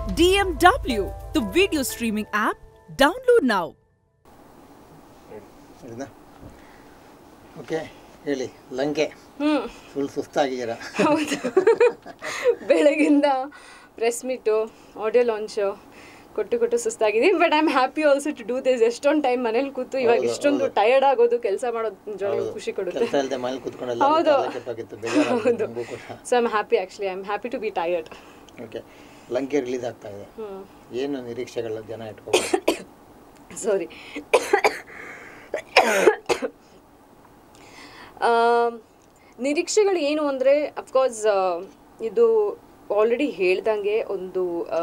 DMW, the video streaming app. Download now. ಸರಿನಾ okay ಹೇಳಿ Lanke full ಸುಸ್ತಾಗಿದ್ದೀರಾ ಹೌದು ಬೆಳಗಿಂದ ಪ್ರೆಸ್ ಮೀಟು ಆಡಿಯೋ ಲಾಂಚು ಕೊಟ್ಟು ಕೊಟ್ಟು ಸುಸ್ತಾಗಿದ್ದೀನಿ but I am happy also to do this ಎಷ್ಟೊಂದು ಟೈಮ್ ಮನೇಲಿ ಕೂತು ಇವಾಗ ಹೌದು, ಇಷ್ಟೊಂದು ಹೌದು. ಟಯರ್ಡ್ ಆಗೋದು ಕೆಲಸ ಮಾಡೋದು ನಿಜವಾಗ್ಲೂ ಖುಷಿ ಕೊಡುತ್ತೆ ಕೆಲಸ ಇಲ್ಲದೆ ಮನೇಲಿ ಕೂತ್ಕೊಂಡೆಲ್ಲ ಹೌದು. ತಲೆ ಕೆಟ್ಟೋಗಿತ್ತು ಬೇಜಾರಾಗಿತ್ತು ಹೌದು ನಮಗೂ ಕೂಡ so I am happy actually I am happy to be tired okay Lanke release ಆಗ್ತಾ ಇದೆ ಏನು ನಿರೀಕ್ಷೆಗಳ ಜನ ಇಟ್ಕೋಬೋದು ಸಾರಿ ನಿರೀಕ್ಷೆಗಳು ಏನು ಅಂದರೆ ಅಫ್ಕೋರ್ಸ್ ಇದು ಆಲ್ರೆಡಿ ಹೇಳ್ದಂಗೆ ಒಂದು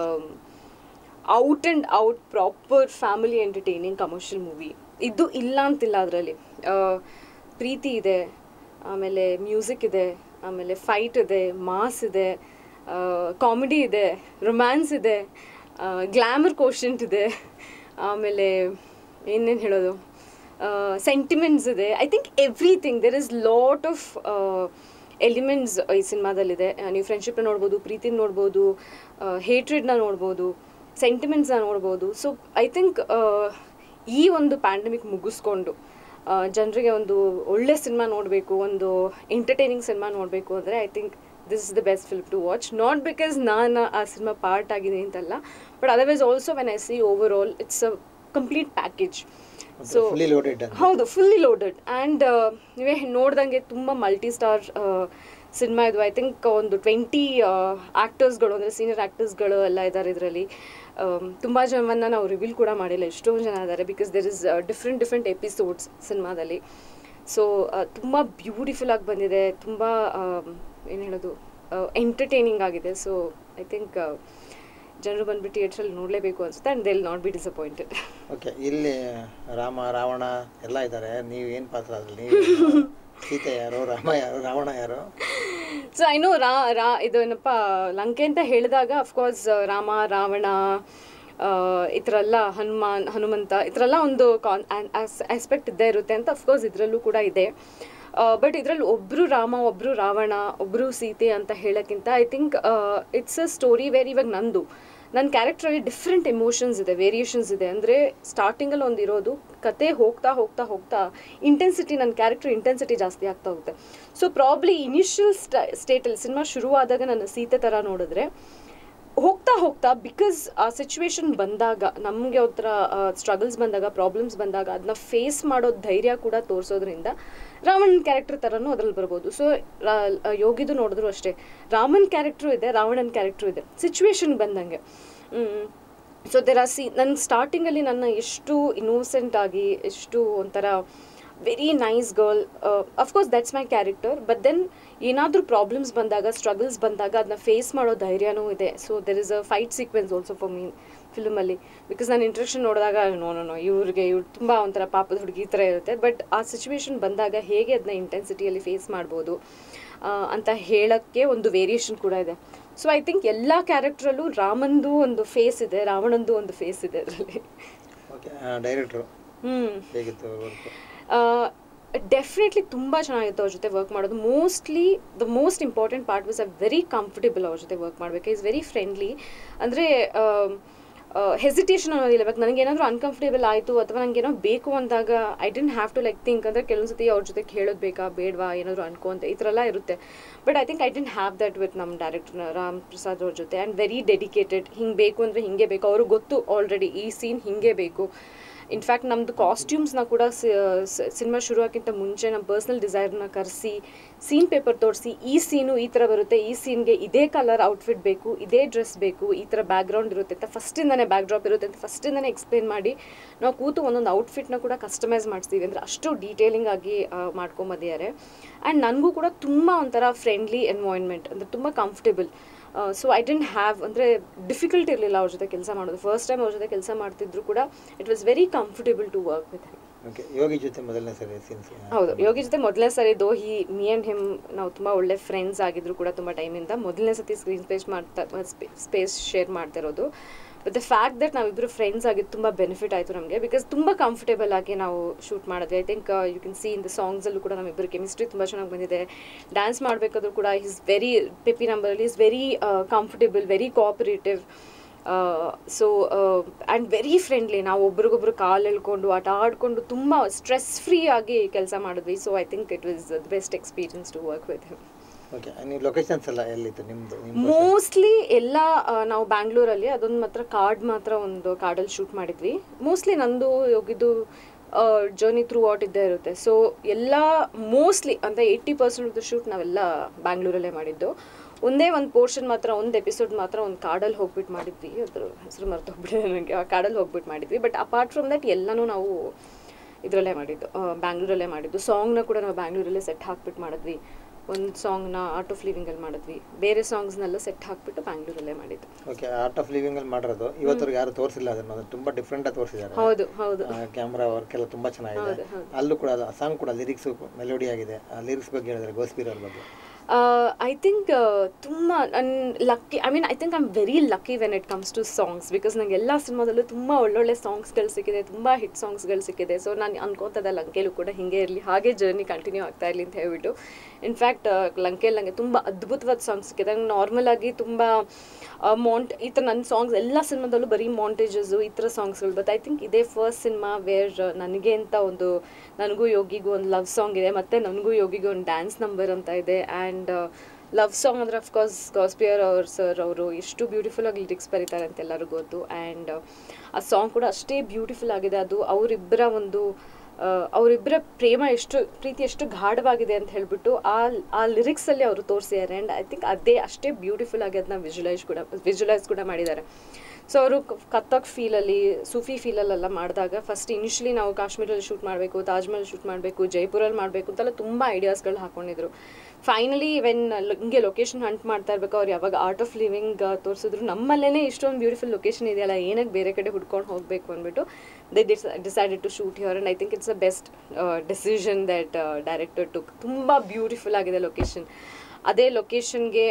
out and out proper family entertaining commercial movie ಇದು ಇಲ್ಲ ಅಂತಿಲ್ಲ ಅದರಲ್ಲಿ ಪ್ರೀತಿ ಇದೆ ಆಮೇಲೆ ಮ್ಯೂಸಿಕ್ ಇದೆ ಆಮೇಲೆ ಫೈಟ್ ಇದೆ ಮಾಸ್ ಇದೆ ಕಾಮಿಡಿ ಇದೆ ರೊಮ್ಯಾನ್ಸ್ ಇದೆ ಗ್ಲ್ಯಾಮರ್ ಕೋಶಂಟ್ ಇದೆ ಆಮೇಲೆ ಏನೇನು ಹೇಳೋದು ಸೆಂಟಿಮೆಂಟ್ಸ್ ಇದೆ I think everything there is lot of elements ಈ ಸಿನಿಮಾದಲ್ಲಿದೆ ನೀವು ಫ್ರೆಂಡ್ಶಿಪ್ನ ನೋಡ್ಬೋದು ಪ್ರೀತಿನ ನೋಡ್ಬೋದು ಹೇಟ್ರೆಡ್ನ ನೋಡ್ಬೋದು ಸೆಂಟಿಮೆಂಟ್ಸ್ನ ನೋಡ್ಬೋದು ಸೊ ಐ ಥಿಂಕ್ ಈ ಒಂದು ಪ್ಯಾಂಡಮಿಕ್ ಮುಗಿಸ್ಕೊಂಡು ಜನರಿಗೆ ಒಂದು ಒಳ್ಳೆ ಸಿನಿಮಾ ನೋಡಬೇಕು ಒಂದು ಎಂಟರ್ಟೈನಿಂಗ್ ಸಿನಿಮಾ ನೋಡಬೇಕು ಅಂದರೆ I think this is the best film to watch not because ನಾನು ಆ ಸಿನಿಮಾ ಪಾರ್ಟ್ ಆಗಿದೆ ಅಂತಲ್ಲ but otherwise also when I see overall it's a complete package so fully loaded ಅಂತ ಹೌದು ಫುಲ್ಲಿ ಲೋಡೆಡ್ ಆ್ಯಂಡ್ ನೀವೇ ನೋಡ್ದಂಗೆ ತುಂಬ multi star cinema ಇದು ಐ ಥಿಂಕ್ ಒಂದು ಟ್ವೆಂಟಿ ಆ್ಯಕ್ಟರ್ಸ್ಗಳು ಅಂದರೆ ಸೀನಿಯರ್ ಆ್ಯಕ್ಟರ್ಸ್ಗಳು ಎಲ್ಲ ಇದ್ದಾರೆ ಇದರಲ್ಲಿ ತುಂಬ ಜನವನ್ನು ನಾವು ರಿವೀಲ್ ಕೂಡ ಮಾಡಿಲ್ಲ ಎಷ್ಟೊಂದು ಜನ ಇದ್ದಾರೆ because there is different different episodes ಸಿನಿಮಾದಲ್ಲಿ ಸೊ ತುಂಬ ಬ್ಯೂಟಿಫುಲ್ ಆಗಿ ಬಂದಿದೆ ತುಂಬ ಏನು ಹೇಳೋದು ಎಂಟರ್ಟೈನಿಂಗ್ ಆಗಿದೆ ಸೊ ಐ ಥಿಂಕ್ ಜನರು ಬಂದ್ಬಿಟ್ಟು ಥಿಯೇಟ್ರಲ್ಲಿ ನೋಡಲೇಬೇಕು ಅನ್ಸುತ್ತೆ and they will not be disappointed okay ಇಲ್ಲಿ ರಾಮ ರಾವಣ ಎಲ್ಲ ಇದ್ದಾರೆ ನೀವು ಏನು ಪಾತ್ರ ಅದ್ರಲ್ಲಿ ನೀವು ಸೀತೆ ಯಾರು ರಾಮ ಯಾರು ರಾವಣ ಯಾರು ಸೊ ಐ ನೋ ರಾ ರಾ ಇದು ಏನಪ್ಪ ಲಂಕೆ ಅಂತ ಹೇಳಿದಾಗ ಅಫ್ಕೋರ್ಸ್ ರಾಮ ರಾವಣ ಈ ಥರ ಎಲ್ಲ ಹನುಮಾನ್ ಹನುಮಂತ ಈ ಥರ ಎಲ್ಲ ಒಂದು ಕಾನ್ ಆಸ್ಪೆಕ್ಟ್ ಇದ್ದೇ ಇರುತ್ತೆ ಅಂತ ಅಫ್ಕೋರ್ಸ್ ಇದರಲ್ಲೂ ಕೂಡ ಇದೆ ಬಟ್ ಇದರಲ್ಲಿ ಒಬ್ಬರು ರಾಮ ಒಬ್ಬರು ರಾವಣ ಒಬ್ಬರು ಸೀತೆ ಅಂತ ಹೇಳೋಕ್ಕಿಂತ I think it's a story where ಇವಾಗ ನಂದು ನನ್ನ ಕ್ಯಾರೆಕ್ಟ್ರಲ್ಲಿ ಡಿಫ್ರೆಂಟ್ ಎಮೋಷನ್ಸ್ ಇದೆ ವೇರಿಯೇಷನ್ಸ್ ಇದೆ ಅಂದರೆ ಸ್ಟಾರ್ಟಿಂಗಲ್ಲಿ ಒಂದು ಇರೋದು ಕತೆ ಹೋಗ್ತಾ ಹೋಗ್ತಾ ಹೋಗ್ತಾ ಇಂಟೆನ್ಸಿಟಿ ನನ್ನ ಕ್ಯಾರೆಕ್ಟರ್ ಇಂಟೆನ್ಸಿಟಿ ಜಾಸ್ತಿ ಆಗ್ತಾ ಹೋಗುತ್ತೆ ಸೊ ಪ್ರಾಬ್ಲಿ ಇನಿಷಿಯಲ್ ಸ್ಟ ಸ್ಟೇಟಲ್ಲಿ ಸಿನಿಮಾ ಶುರುವಾದಾಗ ನನ್ನ ಸೀತೆ ಥರ ನೋಡಿದ್ರೆ ಹೋಗ್ತಾ ಹೋಗ್ತಾ ಬಿಕಾಸ್ ಆ ಸಿಚುವೇಶನ್ ಬಂದಾಗ ನಮಗೆ ಒಂಥರ ಸ್ಟ್ರಗಲ್ಸ್ ಬಂದಾಗ ಪ್ರಾಬ್ಲಮ್ಸ್ ಬಂದಾಗ ಅದನ್ನ ಫೇಸ್ ಮಾಡೋ ಧೈರ್ಯ ಕೂಡ ತೋರಿಸೋದ್ರಿಂದ ರಾವಣನ್ ಕ್ಯಾರೆಕ್ಟರ್ ಥರನೂ ಅದ್ರಲ್ಲಿ ಬರ್ಬೋದು ಸೊ ಯೋಗಿದು ನೋಡಿದ್ರು ಅಷ್ಟೇ ರಾಮನ್ ಕ್ಯಾರೆಕ್ಟ್ರು ಇದೆ ರಾವಣನ್ ಕ್ಯಾರೆಕ್ಟ್ರು ಇದೆ ಸಿಚುವೇಶನ್ ಬಂದಂಗೆ ಸೊ ದೆರ್ ಆರ್ ಸಿ ನನ್ನ ಸ್ಟಾರ್ಟಿಂಗಲ್ಲಿ ನನ್ನ ಎಷ್ಟು ಇನ್ನೋಸೆಂಟ್ ಆಗಿ ಎಷ್ಟು ಒಂಥರ very nice girl of course that's my character but then ಏನಾದರೂ ಪ್ರಾಬ್ಲಮ್ಸ್ ಬಂದಾಗ ಸ್ಟ್ರಗಲ್ಸ್ ಬಂದಾಗ ಅದನ್ನ ಫೇಸ್ ಮಾಡೋ ಧೈರ್ಯನೂ ಇದೆ so there is a fight sequence also for me ಫಿಲ್ಮಲ್ಲಿ ಬಿಕಾಸ್ ನಾನು ಇಂಟ್ರೆಕ್ಷನ್ ನೋಡಿದಾಗ ನೋ ನೋ ನೋ ಇವ್ರಿಗೆ ಇವ್ರು ತುಂಬ ಒಂಥರ ಪಾಪದ ಹುಡುಗಿ ಈ ಥರ ಇರುತ್ತೆ ಬಟ್ ಆ ಸಿಚುವೇಶನ್ ಬಂದಾಗ ಹೇಗೆ ಅದನ್ನ ಇಂಟೆನ್ಸಿಟಿಯಲ್ಲಿ ಫೇಸ್ ಮಾಡ್ಬೋದು ಅಂತ ಹೇಳೋಕ್ಕೆ ಒಂದು ವೇರಿಯೇಷನ್ ಕೂಡ ಇದೆ ಸೊ ಐ ಥಿಂಕ್ ಎಲ್ಲ ಕ್ಯಾರೆಕ್ಟ್ರಲ್ಲೂ ರಾಮಂದು ಒಂದು ಫೇಸ್ ಇದೆ ರಾವಣಂದು ಒಂದು ಫೇಸ್ ಇದೆ ಅದರಲ್ಲಿ ಓಕೆ ಡೈರೆಕ್ಟ್ರು ಹ್ಞೂ ಹೇಗಿತ್ತು ವರ್ಕು ಡೆಫಿನೆಟ್ಲಿ ತುಂಬ ಚೆನ್ನಾಗಿತ್ತು ಅವ್ರ ಜೊತೆ ವರ್ಕ್ ಮಾಡೋದು mostly the most important part was a very comfortable ಅವ್ರ ಜೊತೆ ವರ್ಕ್ ಮಾಡಬೇಕು ಈಸ್ ವೆರಿ ಫ್ರೆಂಡ್ಲಿ ಅಂದರೆ ಹೆಸಿಟೇಷನ್ ಅನ್ನೋದಿಲ್ಲ ಇವಾಗ ನನಗೆ ಏನಾದರೂ ಅನ್ಕಂಫರ್ಟೇಬಲ್ ಆಯಿತು ಅಥವಾ ನನಗೆ ಏನೋ ಬೇಕು ಅಂದಾಗ I didn't have to like think ಅಂದರೆ ಕೆಲವೊಂದು ಸತಿ ಅವ್ರ ಜೊತೆ ಹೇಳೋದು ಬೇಕಾ ಬೇಡವಾ ಏನಾದರೂ ಅನ್ಕೋ ಅಂತ ಈ ಥರ ಎಲ್ಲ ಇರುತ್ತೆ but I think I didn't have that with ನಮ್ಮ ಡೈರೆಕ್ಟರ್ ರಾಮ್ ಪ್ರಸಾದ್ ಅವ್ರ ಜೊತೆ ಆ್ಯಂಡ್ ವೆರಿ ಡೆಡಿಕೇಟೆಡ್ ಹಿಂಗೆ ಬೇಕು ಅಂದರೆ ಹಿಂಗೆ ಬೇಕು ಅವ್ರಿಗೆ ಗೊತ್ತು ಆಲ್ರೆಡಿ ಈ ಸೀನ್ ಹಿಂಗೆ ಬೇಕು ಇನ್ಫ್ಯಾಕ್ಟ್ ನಮ್ಮದು ಕಾಸ್ಟ್ಯೂಮ್ಸ್ನ ಕೂಡ ಸಿನಿಮಾ ಶುರುವಾಕ್ಕಿಂತ ಮುಂಚೆ ನಮ್ಮ ಪರ್ಸ್ನಲ್ ಡಿಸೈರ್ನ ಕರೆಸಿ ಸೀನ್ ಪೇಪರ್ ತೋರಿಸಿ ಈ ಸೀನು ಈ ಥರ ಬರುತ್ತೆ ಈ ಸೀನ್ಗೆ ಇದೇ ಕಲರ್ ಔಟ್ಫಿಟ್ ಬೇಕು ಇದೇ ಡ್ರೆಸ್ ಬೇಕು ಈ ಥರ ಬ್ಯಾಕ್ಗ್ರೌಂಡ್ ಇರುತ್ತೆ ಅಂತ ಫಸ್ಟಿಂದನೇ ಬ್ಯಾಕ್ ಡ್ರಾಪ್ ಇರುತ್ತೆ ಅಂತ ಫಸ್ಟಿಂದನೇ ಎಕ್ಸ್ಪ್ಲೇನ್ ಮಾಡಿ ನಾವು ಕೂತು ಒಂದೊಂದು ಔಟ್ಫಿಟ್ನ ಕೂಡ ಕಸ್ಟಮೈಸ್ ಮಾಡಿಸ್ತೀವಿ ಅಂದರೆ ಅಷ್ಟು ಡೀಟೇಲಿಂಗ್ ಆಗಿ ಮಾಡ್ಕೊಂಬಂದಿದ್ದಾರೆ ಆ್ಯಂಡ್ ನನಗೂ ಕೂಡ ತುಂಬ ಒಂಥರ ಫ್ರೆಂಡ್ಲಿ ಎನ್ವಾಯ್ನ್ಮೆಂಟ್ ಅಂದರೆ ತುಂಬ comfortable so I didn't have ಅಂದರೆ ಡಿಫಿಕಲ್ಟ್ ಇರಲಿಲ್ಲ ಅವ್ರ ಜೊತೆ ಕೆಲಸ ಮಾಡೋದು ಫಸ್ಟ್ ಟೈಮ್ ಅವ್ರ ಜೊತೆ ಕೆಲಸ ಮಾಡ್ತಿದ್ರು ಕೂಡ it was very comfortable to work with him okay Yogi ಜೊತೆ ಮೊದಲನೇ ಸರಿ ಸೀನ್ಸ್ ಹೌದು ಯೋಗಿ ಜೊತೆ ಮೊದಲನೇ ಸರಿ ದೋ ಹಿ ಮಿ ಆ್ಯಂಡ್ ಹಿಮ್ ನಾವು ತುಂಬ ಒಳ್ಳೆ ಫ್ರೆಂಡ್ಸ್ ಆಗಿದ್ರು ಕೂಡ ತುಂಬ ಟೈಮಿಂದ ಮೊದಲನೇ ಸತಿ ಸ್ಕ್ರೀನ್ ಸ್ಪೇಸ್ ಮಾಡ್ತಾ ಸ್ಪೇಸ್ ಶೇರ್ ಮಾಡ್ತಿರೋದು ಬಟ್ ದ ಫ್ಯಾಕ್ಟ್ ದಟ್ ನಾವಿಬ್ಬರು ಫ್ರೆಂಡ್ಸ್ ಆಗಿದ್ದು ತುಂಬ ಬೆನಿಫಿಟ್ ಆಯಿತು ನಮಗೆ ಬಿಕಾಸ್ ತುಂಬ ಕಂಫರ್ಟೇಬಲ್ ಆಗಿ ನಾವು ಶೂಟ್ ಮಾಡಿದ್ವಿ I think you can see in the ಸಾಂಗ್ಸಲ್ಲೂ ಕೂಡ ನಮ್ಮಿಬ್ಬರು ಕೆಮಿಸ್ಟ್ರಿ ತುಂಬ ಚೆನ್ನಾಗಿ ಬಂದಿದೆ ಡ್ಯಾನ್ಸ್ ಮಾಡಬೇಕಾದ್ರೂ ಕೂಡ ಈಸ್ ವೆರಿ ಪೆಪಿ ನಂಬರಲ್ಲಿ is very comfortable very cooperative so and very friendly ನಾವು ಒಬ್ರಿಗೊಬ್ರು ಕಾಲು ಎಳ್ಕೊಂಡು ಆಟ ಆಡಿಕೊಂಡು ತುಂಬ ಸ್ಟ್ರೆಸ್ ಫ್ರೀ ಆಗಿ ಕೆಲಸ ಮಾಡಿದ್ವಿ so I think it was the best experience to work with him okay ನೀವು ಲೊಕೇಶನ್ಸ್ ಎಲ್ಲ ಎಲ್ಲಿತ್ತು ನಿಮ್ಮದು ನಿಮ್ಮ ಮೋಸ್ಟ್ಲಿ ಎಲ್ಲ ಆ, ನಾವು ಬ್ಯಾಂಗ್ಳೂರಲ್ಲಿ ಅದೊಂದು ಮಾತ್ರ ಕಾರ್ಡ್ ಮಾತ್ರ ಒಂದು ಕಾರ್ಡಲ್ಲಿ ಶೂಟ್ ಮಾಡಿದ್ವಿ ಮೋಸ್ಟ್ಲಿ ನಂದು ಹೋಗಿದ್ದು ಜರ್ನಿ ಥ್ರೂ ಔಟ್ ಇದ್ದೇ ಇರುತ್ತೆ ಸೊ ಎಲ್ಲ ಮೋಸ್ಟ್ಲಿ ಅಂತ eighty percent of the shoot ನಾವೆಲ್ಲ ಬ್ಯಾಂಗ್ಳೂರಲ್ಲೇ ಮಾಡಿದ್ದು ಒಂದೇ ಒಂದು ಪೋರ್ಷನ್ ಮಾತ್ರ ಒಂದು ಎಪಿಸೋಡ್ ಮಾತ್ರ ಒಂದು ಕಾಡಲ್ಲಿ ಹೋಗ್ಬಿಟ್ಟು ಮಾಡಿದ್ವಿ ಅದ್ರ ಹೆಸರು ಮರ್ತು ಹೋಗ್ಬಿಟ್ಟಿದೆ ನನಗೆ ಆ ಕಾಡಲ್ಲಿ ಹೋಗ್ಬಿಟ್ಟು ಮಾಡಿದ್ವಿ ಬಟ್ ಅಪಾರ್ಟ್ ಫ್ರಮ್ ದಟ್ ಎಲ್ಲನೂ ನಾವು ಇದರಲ್ಲೇ ಮಾಡಿದ್ದು ಆ, ಬ್ಯಾಂಗ್ಳೂರಲ್ಲೇ ಮಾಡಿದ್ದು ಸಾಂಗ್ನ ಕೂಡ ನಾವು ಬ್ಯಾಂಗ್ಳೂರಲ್ಲೇ ಸೆಟ್ ಹಾಕ್ಬಿಟ್ಟು ಮಾಡಿದ್ವಿ ಒಂದು ಸಾಂಗ್ನ ಆರ್ಟ್ ಆಫ್ ಲಿವಿಂಗಲ್ಲಿ ಮಾಡಿದ್ವಿ ಬೇರೆ ಸಾಂಗ್ಸ್ನೆಲ್ಲ ಸೆಟ್ ಹಾಕ್ಬಿಟ್ಟು ಬ್ಯಾಂಗ್ಳೂರಲ್ಲೇ ಮಾಡಿದ್ದು ಓಕೆ ಆರ್ಟ್ ಆಫ್ ಲಿವಿಂಗ್ ಅಲ್ಲಿ ಮಾಡಿರೋದು ಇವತ್ತವರೆಗೆ ಯಾರು ತೋರಿಸಿಲ್ಲ ಅದನ್ನು ಅದು ತುಂಬಾ ಡಿಫ್ರೆಂಟ್ ಆಗಿ ತೋರಿಸಿದ್ದಾರೆ ಹೌದು ಹೌದು ಕ್ಯಾಮ್ರಾ ವರ್ಕ್ ಎಲ್ಲ ತುಂಬಾ ಚೆನ್ನಾಗಿದೆ ಅಲ್ಲೂ ಕೂಡ ಆ ಸಾಂಗ್ ಕೂಡ ಲಿರಿಕ್ಸ್ ಮೆಲೋಡಿ ಆಗಿದೆ ಆ ಲಿರಿಕ್ಸ್ ಬಗ್ಗೆ ಹೇಳಿದ್ರೆ ಗೋಸ್ಪೀರ್ ಅವ್ರ ಬಗ್ಗೆ ಐ ಥಿಂಕ್ ತುಂಬ ನನ್ನ lucky I mean I think I am very lucky when it comes to songs because ನಂಗೆ ಎಲ್ಲ ಸಿನಿಮಾದಲ್ಲೂ ತುಂಬ ಒಳ್ಳೊಳ್ಳೆ ಸಾಂಗ್ಸ್ಗಳು ಸಿಕ್ಕಿದೆ ತುಂಬ ಹಿಟ್ ಸಾಂಗ್ಸ್ಗಳು ಸಿಕ್ಕಿದೆ ಸೊ ನಾನು ಅನ್ಕೋತದ ಲಂಕೆಲೂ ಕೂಡ ಹಿಂಗೆ ಇರಲಿ ಹಾಗೆ ಜರ್ನಿ ಕಂಟಿನ್ಯೂ ಆಗ್ತಾ ಇರಲಿ ಅಂತ ಹೇಳ್ಬಿಟ್ಟು ಇನ್ಫ್ಯಾಕ್ಟ್ ಲಂಕೆಯಲ್ಲಿ ನನಗೆ ತುಂಬ ಅದ್ಭುತವಾದ ಸಾಂಗ್ಸ್ ಸಿಕ್ಕಿದೆ ನಂಗೆ ನಾರ್ಮಲ್ ಆಗಿ ತುಂಬ ಮಾಂಟ್ ಈ ಥರ ನನ್ನ ಸಾಂಗ್ಸ್ ಎಲ್ಲ ಸಿನಿಮಾದಲ್ಲೂ ಬರೀ ಮಾಂಟೇಜಸ್ಸು ಈ ಥರ ಸಾಂಗ್ಸ್ಗಳು ಬಟ್ ಐ ಥಿಂಕ್ ಇದೇ ಫಸ್ಟ್ ಸಿನಿಮಾ ವೇರ್ ನನಗೆ ಅಂತ ಒಂದು ನನಗೂ ಯೋಗಿಗೂ ಒಂದು ಲವ್ ಸಾಂಗ್ ಇದೆ ಮತ್ತು ನನಗೂ ಯೋಗಿಗೂ ಒಂದು ಡ್ಯಾನ್ಸ್ ನಂಬರ್ ಅಂತ ಇದೆ ಆ್ಯಂಡ್ ಲವ್ ಸಾಂಗ್ ಅಂದರೆ ಅಫ್ಕೋರ್ಸ್ ಗಾಸ್ಪಿಯರ್ ಅವ್ರ ಸರ್ ಅವರು ಎಷ್ಟು ಬ್ಯೂಟಿಫುಲ್ ಆಗಿ ಲಿರಿಕ್ಸ್ ಬರೀತಾರೆ ಅಂತ ಎಲ್ಲರಿಗೂ ಗೊತ್ತು ಆ್ಯಂಡ್ ಆ ಸಾಂಗ್ ಕೂಡ ಅಷ್ಟೇ ಬ್ಯೂಟಿಫುಲ್ ಆಗಿದೆ ಅದು ಅವರಿಬ್ಬರ ಒಂದು ಆ, ಅವರಿಬ್ಬರ ಪ್ರೇಮ ಎಷ್ಟು ಪ್ರೀತಿ ಎಷ್ಟು ಗಾಢವಾಗಿದೆ ಅಂತ ಹೇಳ್ಬಿಟ್ಟು ಆ ಆ ಲಿರಿಕ್ಸಲ್ಲಿ ಅವರು ತೋರಿಸಿದ್ದಾರೆ ಆ್ಯಂಡ್ ಐ ಥಿಂಕ್ ಅದೇ ಅಷ್ಟೇ ಬ್ಯೂಟಿಫುಲ್ ಆಗಿ ಅದನ್ನ ವಿಜುವಲೈಸ್ ಕೂಡ ವಿಜುವಲೈಸ್ ಕೂಡ ಮಾಡಿದ್ದಾರೆ ಸೊ ಅವರು ಕತ್ತಕ್ ಫೀಲಲ್ಲಿ ಸೂಫಿ ಫೀಲಲ್ಲೆಲ್ಲ ಮಾಡಿದಾಗ ಫಸ್ಟ್ ಇನಿಷಿಯಲಿ ನಾವು ಕಾಶ್ಮೀರಲ್ಲಿ ಶೂಟ್ ಮಾಡಬೇಕು ತಾಜ್ ಮಹಲ್ ಶೂಟ್ ಮಾಡಬೇಕು ಜೈಪುರಲ್ಲಿ ಮಾಡಬೇಕು ಅಂತೆಲ್ಲ ತುಂಬ ಐಡಿಯಾಸ್ಗಳು ಹಾಕೊಂಡಿದ್ರು ಫೈನಲಿ ವೆನ್ ಹಿಂಗೆ ಲೊಕೇಶನ್ ಹಂಟ್ ಮಾಡ್ತಾ ಇರ್ಬೇಕು ಅವ್ರು ಯಾವಾಗ ಆರ್ಟ್ ಆಫ್ ಲಿವಿಂಗ್ ತೋರಿಸಿದ್ರು ನಮ್ಮಲ್ಲೇ ಇಷ್ಟೊಂದು ಬ್ಯೂಟಿಫುಲ್ ಲೊಕೇಶನ್ ಇದೆಯಲ್ಲ ಏನಕ್ಕೆ ಬೇರೆ ಕಡೆ ಹುಡ್ಕೊಂಡು ಹೋಗಬೇಕು ಅಂದ್ಬಿಟ್ಟು they decided to shoot here and I think it's a best decision that director took ತುಂಬ ಬ್ಯೂಟಿಫುಲ್ ಆಗಿದೆ ಲೊಕೇಶನ್ ಅದೇ ಲೊಕೇಶನ್ಗೆ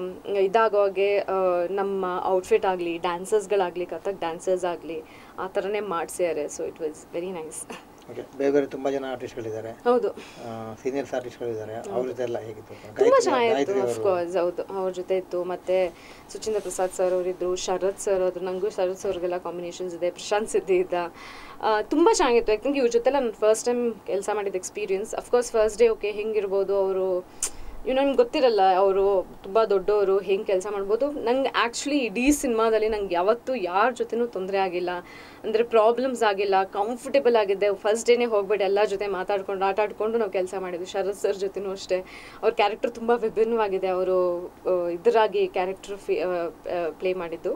ಇದಾಗೋಗೆ ನಮ್ಮ ಔಟ್ಫಿಟ್ ಆಗಲಿ ಡ್ಯಾನ್ಸರ್ಸ್ಗಳಾಗಲಿ ಕಥಕ್ ಡ್ಯಾನ್ಸರ್ಸ್ ಆಗಲಿ ಆ ಥರನೇ ಮಾಡಿಸ್ಯಾರೆ so it was very nice okay ಬೇರೆ ಬೇರೆ ತುಂಬಾ ಜನ ಆರ್ಟಿಸ್ಟ್ಗಳಿದ್ದಾರೆ ಹೌದು ಸೀನಿಯರ್ಸ್ ಆರ್ಟಿಸ್ಟ್ಗಳಿದ್ದಾರೆ ಅವ್ರ ಜೊತೆ ಎಲ್ಲ ಹೇಗಿತ್ತು ತುಂಬ ಗಾಯತ್ರಿ- ಚೆನ್ನಾಗಿತ್ತು ಗಾಯತ್ರಿ ಅವರು ಅಫ್ಕೋರ್ಸ್ ಹೌದು ಅವ್ರ ಜೊತೆ ಇತ್ತು ಮತ್ತೆ ಸುಚೇಂದ್ರ ಪ್ರಸಾದ್ ಸರ್ ಅವರಿದ್ರು ಶರತ್ ಸರ್ ಅದು ನನಗೂ ಶರತ್ ಸರ್ಗೆಲ್ಲ ಕಾಂಬಿನೇಷನ್ಸ್ ಇದೆ ಪ್ರಶಾಂತ್ ಸಿದ್ದಿ ಇದ್ದ ಆ, ತುಂಬ ಚೆನ್ನಾಗಿತ್ತು ಐ ಥಿಂಕ್ ಇವ್ರ ಜೊತೆ ನಾನು ಫಸ್ಟ್ ಟೈಮ್ ಕೆಲಸ ಮಾಡಿದ experience of course first day okay ಹೆಂಗಿರ್ಬೋದು ಅವರು ಇವ್ ನಂಗೆ ಗೊತ್ತಿರಲ್ಲ ಅವರು ತುಂಬ ದೊಡ್ಡವರು ಹೆಂಗೆ ಕೆಲಸ ಮಾಡ್ಬೋದು ನಂಗೆ ಆ್ಯಕ್ಚುಲಿ ಇಡೀ ಸಿನಿಮಾದಲ್ಲಿ ನಂಗೆ ಯಾವತ್ತೂ ಯಾರ ಜೊತೆನೂ ತೊಂದರೆ ಆಗಿಲ್ಲ ಅಂದರೆ ಪ್ರಾಬ್ಲಮ್ಸ್ ಆಗಿಲ್ಲ ಕಂಫರ್ಟೇಬಲ್ ಆಗಿದ್ದೆ ಫಸ್ಟ್ ಡೇನೇ ಹೋಗ್ಬಿಟ್ಟು ಎಲ್ಲ ಜೊತೆ ಮಾತಾಡ್ಕೊಂಡು ಆಟ ಆಡ್ಕೊಂಡು ನಾವು ಕೆಲಸ ಮಾಡಿದ್ವಿ ಶರತ್ ಸರ್ ಜೊತೆನೂ ಅಷ್ಟೇ ಅವ್ರ ಕ್ಯಾರೆಕ್ಟರ್ ತುಂಬ ವಿಭಿನ್ನವಾಗಿದೆ ಅವರು ಇದರಾಗಿ ಕ್ಯಾರೆಕ್ಟರ್ ಪ್ಲೇ ಮಾಡಿದ್ದು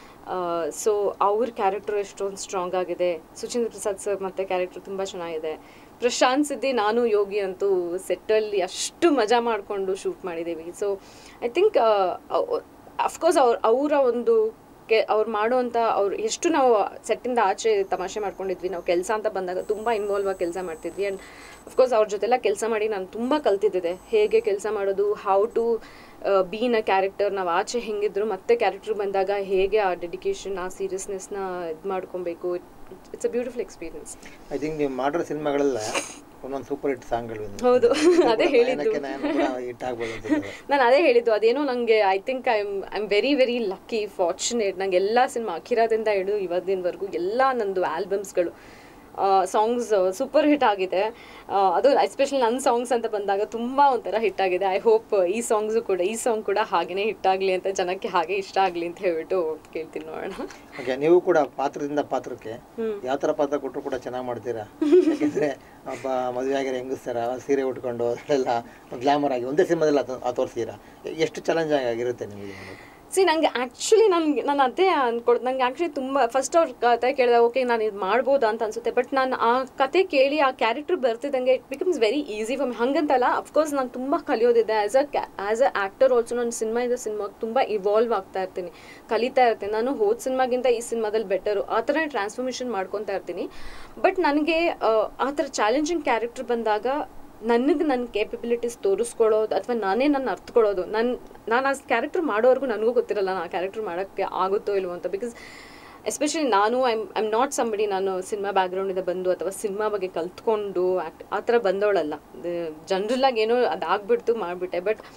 ಸೊ ಅವ್ರ ಕ್ಯಾರೆಕ್ಟರ್ ಎಷ್ಟೊಂದು ಸ್ಟ್ರಾಂಗ್ ಆಗಿದೆ ಸುಚೇಂದ್ರ ಪ್ರಸಾದ್ ಸರ್ ಮತ್ತೆ ಕ್ಯಾರೆಕ್ಟರ್ ತುಂಬ ಚೆನ್ನಾಗಿದೆ ಪ್ರಶಾಂತ್ ಸಿದ್ದಿ ನಾನು ಯೋಗಿ ಅಂತೂ ಸೆಟ್ಟಲ್ಲಿ ಅಷ್ಟು ಮಜಾ ಮಾಡಿಕೊಂಡು ಶೂಟ್ ಮಾಡಿದ್ದೀವಿ ಸೊ ಐ ಥಿಂಕ್ ಅಫ್ಕೋರ್ಸ್ ಅವ್ರ ಅವರ ಒಂದು ಕೆ ಅವ್ರು ಮಾಡುವಂಥ ಅವ್ರು ಎಷ್ಟು ನಾವು ಸೆಟ್ಟಿಂದ ಆಚೆ ತಮಾಷೆ ಮಾಡ್ಕೊಂಡಿದ್ವಿ ನಾವು ಕೆಲಸ ಅಂತ ಬಂದಾಗ ತುಂಬ ಇನ್ವಾಲ್ವ್ ಆಗಿ ಕೆಲಸ ಮಾಡ್ತಿದ್ವಿ ಆ್ಯಂಡ್ ಅಫ್ಕೋರ್ಸ್ ಅವ್ರ ಜೊತೆಲ್ಲ ಕೆಲಸ ಮಾಡಿ ನಾನು ತುಂಬ ಕಲ್ತಿದ್ದೆ ಹೇಗೆ ಕೆಲಸ ಮಾಡೋದು how to be in a character ನಾವು ಆಚೆ ಹೆಂಗಿದ್ರು ಮತ್ತೆ ಕ್ಯಾರೆಕ್ಟರ್ ಬಂದಾಗ ಹೇಗೆ ಆ ಡೆಡಿಕೇಶನ್ ಆ ಸೀರಿಯಸ್ನೆಸ್ನ ಇದು ಮಾಡ್ಕೊಬೇಕು it's a beautiful experience I think ನೀವು ಮಾಡಿರೋ ಸಿನಿಮಾಗಳೆಲ್ಲ ಒಂದೊಂದು ಸೂಪರ್ ಹಿಟ್ ಸಾಂಗ್ಗಳು ಹೌದು, ಅದೇ ಹೇಳಿದ್ದು. ಹಿಟ್ ಆಗ್ಬೋದು ಅಂತ ನಾನು ಅದೇ ಹೇಳಿದ್ದು ಅದೇನೋ ನನಗೆ I think I am I am very very lucky fortunate ನಂಗೆ ಎಲ್ಲ ಸಿನಿಮಾ ಅಖಿರಾದಿಂದ ಹಿಡಿದು ಇವತ್ತಿನವರೆಗೂ ಎಲ್ಲ ನಂದು ಆಲ್ಬಮ್ಸ್ಗಳು ಸಾಂಗ್ಸ್ ಸೂಪರ್ ಹಿಟ್ ಆಗಿದೆ ಆ, ಅದು ಎಸ್ಪೆಷಲಿ ನನ್ನ ಸಾಂಗ್ಸ್ ಅಂತ ಬಂದಾಗ ತುಂಬ ಒಂಥರ ಹಿಟ್ ಆಗಿದೆ ಐ ಹೋಪ್ ಈ ಸಾಂಗ್ಸು ಕೂಡ ಈ ಸಾಂಗ್ ಕೂಡ ಹಾಗೇನೇ ಹಿಟ್ ಆಗಲಿ ಅಂತ ಜನಕ್ಕೆ ಹಾಗೆ ಇಷ್ಟ ಆಗಲಿ ಅಂತ ಹೇಳ್ಬಿಟ್ಟು ಕೇಳ್ತೀನಿ ನೋಡೋಣ ಓಕೆ ನೀವು ಕೂಡ ಪಾತ್ರದಿಂದ ಪಾತ್ರಕ್ಕೆ ಯಾವ ಥರ ಪಾತ್ರ ಕೊಟ್ಟರು ಕೂಡ ಚೆನ್ನಾಗಿ ಮಾಡ್ತೀರಾ ಯಾಕೆಂದರೆ ಒಬ್ಬ ಮದುವೆ ಆಗಿರೋ ಹೆಂಗಸ್ತಾರ ಸೀರೆ ಉಟ್ಕೊಂಡು ಅದೆಲ್ಲ ಗ್ಲಾಮರ್ ಆಗಿ ಒಂದೇ ಸಿನಿಮಾದಲ್ಲಿ ಅದು ತೋರಿಸ್ತೀರಾ ಎಷ್ಟು ಚಾಲೆಂಜ್ ಆಗಿರುತ್ತೆ ನಿಮಗೆ ಸಿ ನಂಗೆ ಆ್ಯಕ್ಚುಲಿ ನನಗೆ ನಾನು ಅದೇ ಅನ್ಕೊಳ್ ನಂಗೆ ಆ್ಯಕ್ಚುಲಿ ತುಂಬ ಫಸ್ಟ್ ಅವ್ರ ಕತೆ ಕೇಳಿದಾಗ ಓಕೆ ನಾನು ಇದು ಮಾಡ್ಬೋದಾ ಅಂತ ಅನ್ಸುತ್ತೆ ಬಟ್ ನಾನು ಆ ಕತೆ ಕೇಳಿ ಆ ಕ್ಯಾರೆಕ್ಟರ್ ಬರ್ತಿದ್ದಂಗೆ it becomes very easy for me ಹಂಗಂತಲ್ಲ ಅಫ್ಕೋರ್ಸ್ ನಾನು ತುಂಬ ಕಲಿಯೋದಿದೆ as a as a actor also ನಾನು ಸಿನಿಮಾ ಇಂದ ಸಿನಿಮಾಗೆ ತುಂಬ ಇವಾಲ್ವ್ ಆಗ್ತಾ ಇರ್ತೀನಿ ಕಲಿತಾ ಇರ್ತೀನಿ ನಾನು ಹೋದ ಸಿನಿಮಾಗಿಂತ ಈ ಸಿನಿಮಾದಲ್ಲಿ ಬೆಟರು ಆ ಥರ ಟ್ರಾನ್ಸ್ಫಾರ್ಮೇಷನ್ ಮಾಡ್ಕೊತಾ ಇರ್ತೀನಿ ಬಟ್ ನನಗೆ ಆ ಥರ ಚಾಲೆಂಜಿಂಗ್ ಕ್ಯಾರೆಕ್ಟರ್ ಬಂದಾಗ ನನಗೆ ನನ್ನ ಕೇಪಬಿಲಿಟೀಸ್ ತೋರಿಸ್ಕೊಳ್ಳೋದು ಅಥವಾ ನಾನೇ ನನ್ನ ಅರ್ಥಕೊಳ್ಳೋದು ನನ್ನ ನಾನು ಆ ಕ್ಯಾರೆಕ್ಟರ್ ಮಾಡೋವರೆಗೂ ನನಗೂ ಗೊತ್ತಿರಲ್ಲ ನಾನು ಆ ಕ್ಯಾರೆಕ್ಟರ್ ಮಾಡೋಕ್ಕೆ ಆಗುತ್ತೋ ಇಲ್ವೋ ಅಂತ ಬಿಕಾಸ್ ಎಸ್ಪೆಷಲಿ ನಾನು ಐಮ್ ಐಮ್ ನಾಟ್ ಸಂಬಡಿ ನಾನು ಸಿನಿಮಾ ಬ್ಯಾಕ್ಗ್ರೌಂಡಿಂದ ಬಂದು ಅಥವಾ ಸಿನಿಮಾ ಬಗ್ಗೆ ಕಲ್ತ್ಕೊಂಡು ಆ್ಯಕ್ಟ್ ಆ ಥರ ಬಂದವಳಲ್ಲ ಜನರಲ್ಲಾಗಿ ಏನೋ ಅದಾಗ್ಬಿಡ್ತು ಮಾಡಿಬಿಟ್ಟೆ ಬಟ್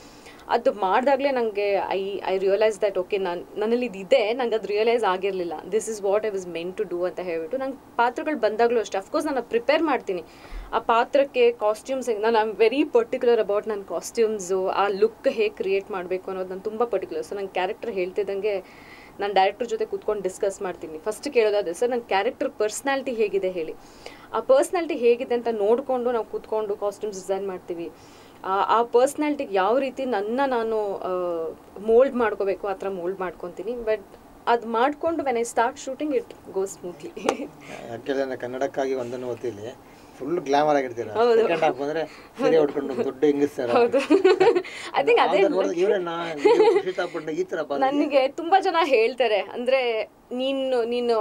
ಅದು ಮಾಡಿದಾಗಲೇ ನನಗೆ I I realise that okay ನಾನು ನನ್ನಲ್ಲಿ ಇದಿದೆ ನಂಗೆ ಅದು ರಿಯಲೈಸ್ ಆಗಿರಲಿಲ್ಲ this is what I was meant to do ಅಂತ ಹೇಳ್ಬಿಟ್ಟು ನಂಗೆ ಪಾತ್ರಗಳು ಬಂದಾಗಲೂ ಅಷ್ಟೇ ಅಫ್ಕೋರ್ಸ್ ನಾನು ಪ್ರಿಪೇರ್ ಮಾಡ್ತೀನಿ ಆ ಪಾತ್ರಕ್ಕೆ ಕಾಸ್ಟ್ಯೂಮ್ಸ್ ನಾನು I am very particular about ನನ್ನ ಕಾಸ್ಟ್ಯೂಮ್ಸು ಆ ಲುಕ್ ಹೇಗೆ ಕ್ರಿಯೇಟ್ ಮಾಡಬೇಕು ಅನ್ನೋದು ನಾನು ತುಂಬ ಪರ್ಟಿಕ್ಯುಲರ್ ಸೊ ನನ್ನ ಕ್ಯಾರೆಕ್ಟರ್ ಹೇಳ್ತಿದ್ದಂಗೆ ನಾನು ಡೈರೆಕ್ಟರ್ ಜೊತೆ ಕೂತ್ಕೊಂಡು ಡಿಸ್ಕಸ್ ಮಾಡ್ತೀನಿ ಫಸ್ಟ್ ಕೇಳೋದಾದ್ರೆ ಸರ್ ನನ್ನ ಕ್ಯಾರೆಕ್ಟರ್ ಪರ್ಸ್ನಾಲಿಟಿ ಹೇಗಿದೆ ಹೇಳಿ ಆ ಪರ್ಸ್ನಾಲಿಟಿ ಹೇಗಿದೆ ಅಂತ ನೋಡಿಕೊಂಡು ನಾವು ಕೂತ್ಕೊಂಡು ಕಾಸ್ಟ್ಯೂಮ್ಸ್ ಡಿಸೈನ್ ಮಾಡ್ತೀವಿ ಆ ಆ ಪರ್ಸ್ನಾಲಿಟಿಗೆ ಯಾವ ರೀತಿ ನನ್ನ ನಾನು ಮೋಲ್ಡ್ ಮಾಡ್ಕೋಬೇಕು ಆ ಥರ ಮೋಲ್ಡ್ ಮಾಡ್ಕೊತೀನಿ ಬಟ್ ಅದು ಮಾಡಿಕೊಂಡು when I start shooting it go smoothly ಯಾಕೆಂದ್ರೆ ಕನ್ನಡಕ್ಕಾಗಿ ಒಂದನ್ನು ಓದ್ತಿಲಿ ಫುಲ್ ಗ್ಲಾಮರ್ ಆಗಿರ್ತೀರ ಹೌದು. ಸೆಕೆಂಡ್ ಹಾಫ್ ಬಂದ್ರೆ ಸೀರೆ ಉಟ್ಕೊಂಡು ಒಂದು ದೊಡ್ಡ ಹೆಂಗಸ್ತಾರ ಹೌದು ಐ ಥಿಂಕ್ ಅದೇ ಇವ್ರನ್ನ ಖುಷಿತಾ ಪಟ್ಟ ಈ ತರ ಬಂದ್ರೆ ನನಗೆ ತುಂಬಾ ಜನ ಹೇಳ್ತಾರೆ ಅಂದ್ರೆ ನೀನು ನೀನು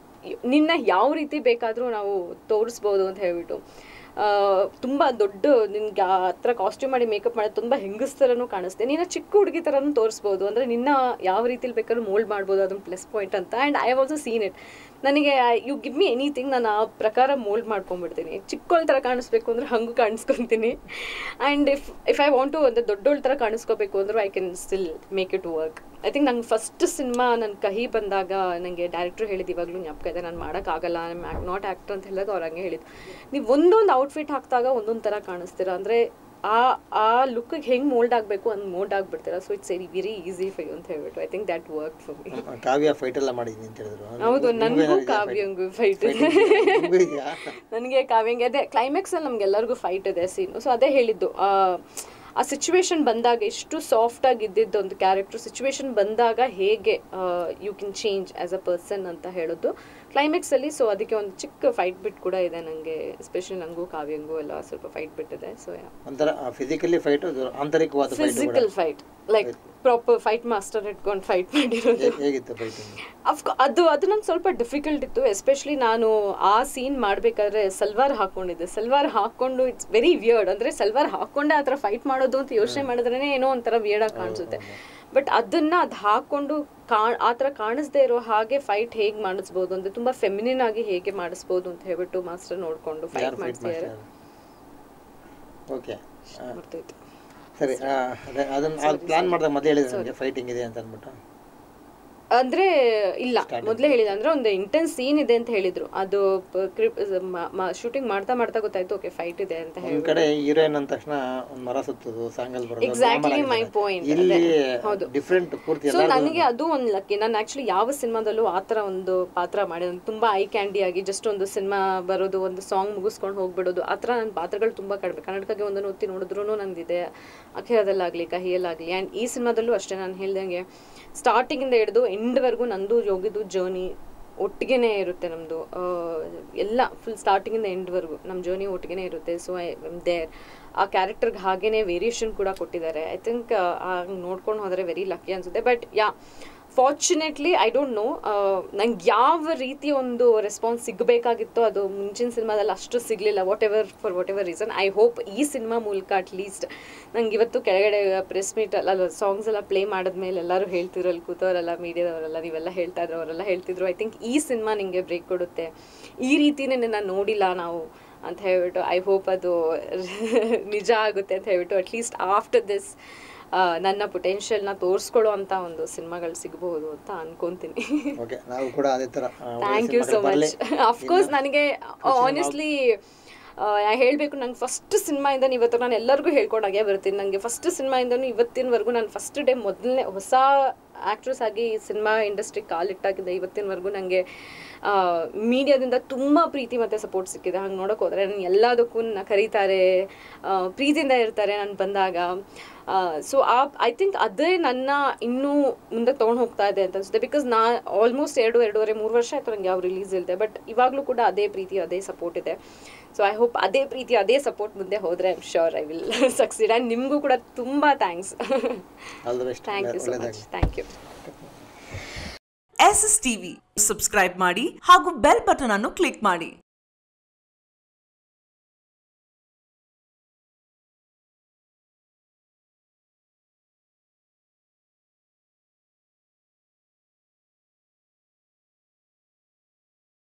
ನಿನ್ನ ಯಾವ ರೀತಿ ಬೇಕಾದರೂ ನಾವು ತೋರಿಸ್ಬೋದು ಅಂತ ಹೇಳ್ಬಿಟ್ಟು ಆ, ತುಂಬಾ ದೊಡ್ಡ ನಿನ್ಗೆ ಆ ಥರ ಕಾಸ್ಟ್ಯೂಮ್ ಮಾಡಿ ಮೇಕಪ್ ಮಾಡಿ ತುಂಬಾ ಹೆಂಗಸ್ ಥರನೂ ಕಾಣಿಸ್ತೆ ನೀನು ಚಿಕ್ಕ ಹುಡುಗಿ ಥರನೂ ತೋರಿಸ್ಬೋದು ಅಂದ್ರೆ ನಿನ್ನ ಯಾವ ರೀತಿಲಿ ಬೇಕಾದ್ರೂ ಮೋಲ್ಡ್ ಮಾಡ್ಬೋದು ಅದೊಂದು ಪ್ಲಸ್ ಪಾಯಿಂಟ್ ಅಂತ and I have also seen it ನನಗೆ ಯು ಗಿವ್ ಮಿ ಎನಿಥಿಂಗ್ ನಾನು ಆ ಪ್ರಕಾರ ಮೋಲ್ಡ್ ಮಾಡ್ಕೊಂಡ್ಬಿಡ್ತೀನಿ ಚಿಕ್ಕವಳ ಥರ ಕಾಣಿಸ್ಬೇಕು ಅಂದ್ರೆ ಹಂಗೂ ಕಾಣಿಸ್ಕೊತೀನಿ and if if I want to ಒಂದು ದೊಡ್ಡೋಳ ಥರ ಕಾಣಿಸ್ಕೋಬೇಕು ಅಂದ್ರೂ I can still make it work I think ನಂಗೆ ಫಸ್ಟ್ ಸಿನಿಮಾ ನನ್ನ ಕಹಿ ಬಂದಾಗ ನನಗೆ ಡೈರೆಕ್ಟ್ರ್ ಹೇಳಿದ್ದು ಇವಾಗಲೂ ಜ್ಞಾಪಕ ಇದೆ ನಾನು ಮಾಡೋಕ್ಕಾಗಲ್ಲ ನಾನು ನಾಟ್ ಆ್ಯಕ್ಟರ್ ಅಂತ ಹೇಳಿದಾಗ ಅವ್ರು ಹಂಗೆ ಹೇಳಿದ್ದು ನೀವು ಒಂದೊಂದು ಔಟ್ಫಿಟ್ ಹಾಕಿದಾಗ ಒಂದೊಂದು ಥರ ಕಾಣಿಸ್ತೀರಾ ಅಂದರೆ ಆ ಆ ಲುಕ್ಕಿಗೆ ಹೆಂಗೆ ಮೋಲ್ಡ್ ಆಗಬೇಕು ಹಂಗೆ ಮೋಲ್ಡ್ ಆಗಿಬಿಡ್ತೀರಾ so it's very very easy ಫೈ ಅಂತ ಹೇಳ್ಬಿಟ್ಟು I think that work for me Kavya fight ಎಲ್ಲ ಮಾಡಿದೀನಿ ಅಂತ ಹೇಳಿದ್ರು ಹೌದು ನಿಮ್ಗೂ ನನಗೂ ಏನಾದ್ರು ಇದೆಯಾ ಕಾವ್ಯಂಗೂ ಫೈಟ್ fight? ನಿಮ್ಗೂ ಇದೆಯಾ? ನನಗೆ ಕಾವ್ಯಂಗೆ ಅದೇ ಕ್ಲೈಮ್ಯಾಕ್ಸಲ್ಲಿ ನಮ್ಗೆಲ್ಲರಿಗೂ ಫೈಟ್ ಇದೆ ಸೀನು ಸೊ ಅದೇ ಹೇಳಿದ್ದು ಆ, ಆ ಸಿಚುವೇಶನ್ ಬಂದಾಗ ಎಷ್ಟು ಸಾಫ್ಟ್ ಆಗಿ ಇದ್ದಿದ್ದು ಒಂದು ಕ್ಯಾರೆಕ್ಟರ್ ಸಿಚುವೇಶನ್ ಬಂದಾಗ ಹೇಗೆ you can change as a person ಅಂತ ಹೇಳೋದು ಕ್ಲೈಮ್ಯಾಕ್ಸ್ ಅಲ್ಲಿ ಸೊ ಅದಕ್ಕೆ ಒಂದು ಚಿಕ್ಕ ಫೈಟ್ ಬಿಟ್ ಕೂಡ ಇದೆ ನನಗೆ ಎಸ್ಪೆಷಲಿ ನನಗೂ ಕಾವ್ಯಂಗೂ ಎಲ್ಲ ಸ್ವಲ್ಪ ಫೈಟ್ ಬಿಟ್ ಇದೆ ಸೊ ಒಂಥರ ಫಿಸಿಕಲಿ ಫೈಟ್ ಆಂತರಿಕವಾದ fight physical fight like proper fight master ಇಟ್ಕೊಂಡು ಫೈಟ್ ಮಾಡಿರೋದು ಹೇಗಿತ್ತು ಫೈಟಿಂಗ್ ಅಫ್ಕೋ ಅದು ಅದು ನಂಗೆ ಸ್ವಲ್ಪ ಡಿಫಿಕಲ್ಟ್ ಇತ್ತು ಎಸ್ಪೆಷಲಿ ನಾನು ಆ ಸೀನ್ ಮಾಡಬೇಕಾದ್ರೆ ಸಲ್ವಾರ್ ಹಾಕೊಂಡಿದ್ದೆ ಸಲ್ವಾರ್ ಹಾಕೊಂಡು ಇಟ್ಸ್ ವೆರಿ ವಿಯರ್ಡ್ ಅಂದರೆ ಸಲ್ವಾರ್ ಹಾಕೊಂಡೆ ಆ ಥರ ಫೈಟ್ ಮಾಡೋದು ಅಂತ ಯೋಚನೆ ಮಾಡಿದ್ರೇ ಏನೋ ಒಂಥರ ವಿಯರ್ಡಾಗಿ ಕಾಣಿಸುತ್ತೆ ಬಟ್ ಅದನ್ನ ಅದು ಹಾಕೊಂಡು ಕಾ ಆ ಥರ ಕಾಣಿಸ್ದೇ ಇರೋ ಹಾಗೆ ಫೈಟ್ ಹೇಗೆ ಮಾಡಿಸ್ಬೋದು ಅಂದರೆ ತುಂಬ ಫೆಮಿನಿನ್ ಆಗಿ ಹೇಗೆ ಮಾಡಿಸ್ಬೋದು ಅಂತ ಹೇಳ್ಬಿಟ್ಟು ಮಾಸ್ಟರ್ ನೋಡಿಕೊಂಡು ಫೈಟ್ ಯಾರು ಫೈಟ್ ಮಾಡ್ತಿದ್ದಾರೆ ಮಾಡ್ತಾರೆ ಓಕೆ ಗೊತ್ತಾಯ್ತು ಸರಿ ಆ, ಅದೇ ಅದನ್ನ ಅದು ಪ್ಲಾನ್ ಮಾಡಿದಾಗ ಮೊದಲೇ ಹೇಳಿದ್ರೆ ನನಗೆ ಫೈಟಿಂಗ್ ಇದೆ ಅಂತ ಅಂದ್ಬಿಟ್ಟು ಅಂದ್ರೆ ಇಲ್ಲ ಮೊದಲೇ ಹೇಳಿದ ಅಂದ್ರೆ ಒಂದು ಇಂಟೆನ್ಸ್ ಸೀನ್ ಇದೆ ಅಂತ ಹೇಳಿದ್ರು ಅದು ಶೂಟಿಂಗ್ ಮಾಡ್ತಾ ಮಾಡ್ತಾ ಗೊತ್ತಾಯ್ತು ಓಕೆ ಫೈಟ್ ಇದೆ ಅಂತ ಹೇಳಿ ಒಂದ್ ಕಡೆ ಹೀರೋಯಿನ್ ಅಂದ ತಕ್ಷಣ ಒಂದ್ ಮರ ಸುತ್ತೋದು ಸಾಂಗಲ್ ಬರೋದು Exactly glamour my ಆಗಿರ್ತದೆ. point. ಇಲ್ಲಿ ಅದೇ. ಹೌದು. ಡಿಫ್ರೆಂಟ್ ಪೂರ್ತಿ ಸೊ ಎಲ್ಲ ನನಗೆ ಅದು ಒಂದು ಲಕ್ಕಿ ನಾನು ಆಕ್ಚುಲಿ ಯಾವ ಸಿನಿಮಾದಲ್ಲೂ ಆ ಥರ ಒಂದು ಪಾತ್ರ ಮಾಡಿದ ತುಂಬಾ ಐ ಕ್ಯಾಂಡಿ ಆಗಿ ಜಸ್ಟ್ ಒಂದು ಸಿನಿಮಾ ಬರೋದು ಒಂದು ಸಾಂಗ್ ಮುಗಿಸ್ಕೊಂಡು ಹೋಗ್ಬಿಡೋದು ಆ ಥರ ನನ್ನ ಪಾತ್ರಗಳು ತುಂಬಾ ಕಡಿಮೆ ಕನ್ನಡಕ್ಕೆ ಒಂದನ್ನು ಒತ್ತಿ ನೋಡಿದ್ರು ನಂದಿದೆ ಅಖಿರದಲ್ಲಾಗಲಿ ಕಹಿಯಲ್ಲಾಗಲಿ ಆ್ಯಂಡ್ ಈ ಸಿನಿಮಾದಲ್ಲೂ ಅಷ್ಟೇ ನಾನು ಹೇಳ್ದಂಗೆ ಸ್ಟಾರ್ಟಿಂಗಿಂದ ಹಿಡಿದು ಎಂಡ್ವರೆಗೂ ನಂದು ಯೋಗಿದು ಜರ್ನಿ ಒಟ್ಟಿಗೆನೇ ಇರುತ್ತೆ ನಮ್ಮದು ಎಲ್ಲ ಫುಲ್ ಸ್ಟಾರ್ಟಿಂಗಿಂದ ಎಂಡ್ವರೆಗೂ ನಮ್ಮ ಜರ್ನಿ ಒಟ್ಟಿಗೆನೇ ಇರುತ್ತೆ ಸೊ ಐ ದೇರ್ ಆ ಕ್ಯಾರೆಕ್ಟರ್ಗೆ ಹಾಗೇನೆ ವೇರಿಯೇಷನ್ ಕೂಡ ಕೊಟ್ಟಿದ್ದಾರೆ ಐ ಥಿಂಕ್ ನೋಡ್ಕೊಂಡು ಹೋದರೆ ವೆರಿ ಲಕ್ಕಿ ಅನ್ಸುತ್ತೆ but yeah fortunately I don't know ನಂಗೆ ಯಾವ ರೀತಿ ಒಂದು ರೆಸ್ಪಾನ್ಸ್ ಸಿಗಬೇಕಾಗಿತ್ತೋ ಅದು ಮುಂಚಿನ ಸಿನಿಮಾದಲ್ಲಿ ಅಷ್ಟು ಸಿಗಲಿಲ್ಲ whatever for whatever reason I hope ಈ ಸಿನಿಮಾ ಮೂಲಕ ಅಟ್ ಲೀಸ್ಟ್ ನಂಗೆ ಇವತ್ತು ಕೆಳಗಡೆ ಪ್ರೆಸ್ ಮೀಟ್ ಅಲ್ಲ ಸಾಂಗ್ಸ್ ಎಲ್ಲ ಪ್ಲೇ ಮಾಡಿದ್ಮೇಲೆ ಎಲ್ಲರೂ ಹೇಳ್ತಿದ್ರು ಅಲ್ಲಿ ಕೂತವರೆಲ್ಲ ಮೀಡಿಯಾದವರೆಲ್ಲ ನೀವೆಲ್ಲ ಹೇಳ್ತಾ ಇದ್ರು ಅವರೆಲ್ಲ ಹೇಳ್ತಿದ್ರು ಐ ಥಿಂಕ್ ಈ ಸಿನಿಮಾ ನಿಮಗೆ ಬ್ರೇಕ್ ಕೊಡುತ್ತೆ ಈ ರೀತಿನೇ ನಿನ್ನ ನೋಡಿಲ್ಲ ನಾವು ಅಂತ ಹೇಳ್ಬಿಟ್ಟು ಐ ಹೋಪ್ ಅದು ನಿಜ ಆಗುತ್ತೆ ಅಂತ ಹೇಳ್ಬಿಟ್ಟು ಅಟ್ಲೀಸ್ಟ್ ಆಫ್ಟರ್ ದಿಸ್ ನನ್ನ ಪೊಟೆನ್ಷಿಯಲ್ನ ತೋರಿಸ್ಕೊಳ್ಳೋ ಅಂತ ಒಂದು ಸಿನಿಮಾಗಳು ಸಿಗಬಹುದು ಅಂತ ಅನ್ಕೊಂತೀನಿ ಓಕೆ ನಾವು ಕೂಡ ಅದೇ ತರ ಆ, ಒಳ್ಳೆ ಥ್ಯಾಂಕ್ ಯು cinema ಸೊ ಬರ್ಲಿ. ಮಚ್ ಅಫ್ಕೋರ್ಸ್ ನನಗೆ ಆನೆಸ್ಟ್ಲಿ ಹೇಳಬೇಕು ನಂಗೆ ಫಸ್ಟ್ ಸಿನಿಮಾಯಿಂದ ಇವತ್ತು ನಾನು ಎಲ್ಲರಿಗೂ ಹೇಳ್ಕೊಂಡಾಗೆ ಬರ್ತೀನಿ ನನಗೆ ಫಸ್ಟ್ ಸಿನಿಮಾಯಿಂದನೂ ಇವತ್ತಿನವರೆಗೂ ನಾನು ಫಸ್ಟ್ ಡೇ ಮೊದಲನೇ ಹೊಸ ಆ್ಯಕ್ಟ್ರೆಸ್ ಆಗಿ ಸಿನಿಮಾ ಇಂಡಸ್ಟ್ರಿ ಕಾಲಿಟ್ಟಾಗಿದ್ದೆ ಇವತ್ತಿನವರೆಗೂ ನನಗೆ ಮೀಡಿಯಾದಿಂದ ತುಂಬ ಪ್ರೀತಿ ಮತ್ತು ಸಪೋರ್ಟ್ ಸಿಕ್ಕಿದೆ ಹಂಗೆ ನೋಡೋಕೆ ಹೋದರೆ ನಾನು ಎಲ್ಲದಕ್ಕೂ ನನ್ನ ಕರೀತಾರೆ ಆ, ಪ್ರೀತಿಯಿಂದ ಇರ್ತಾರೆ ನಾನು ಬಂದಾಗ ಸೊ ಆ ಐ ಥಿಂಕ್ ಅದೇ ನನ್ನ ಇನ್ನೂ ಮುಂದೆ ತೊಗೊಂಡು ಹೋಗ್ತಾ ಇದೆ ಅಂತ ಅನ್ಸುತ್ತೆ ಬಿಕಾಸ್ ನಾ ಆಲ್ಮೋಸ್ಟ್ ಎರಡು ಎರಡೂವರೆ ಮೂರು ವರ್ಷ ಆಯ್ತು ನನಗೆ ಯಾವ ರಿಲೀಸ್ ಇಲ್ಲದೆ ಬಟ್ ಇವಾಗಲೂ ಕೂಡ ಅದೇ ಪ್ರೀತಿ ಅದೇ ಸಪೋರ್ಟ್ ಇದೆ ಸೊ ಐ ಹೋಪ್ ಅದೇ ಪ್ರೀತಿ ಅದೇ ಸಪೋರ್ಟ್ ಮುಂದೆ ಹೋದರೆ I'm sure I will succeed and ನಿಮಗೂ ಕೂಡ ತುಂಬ thanks all the best thank you so much ಒಳ್ಳೆದಾಗಲಿ thank you S S TV subscribe ಮಾಡಿ ಹಾಗೂ ಬೆಲ್ ಬಟನ್ ಅನ್ನು ಕ್ಲಿಕ್ ಮಾಡಿ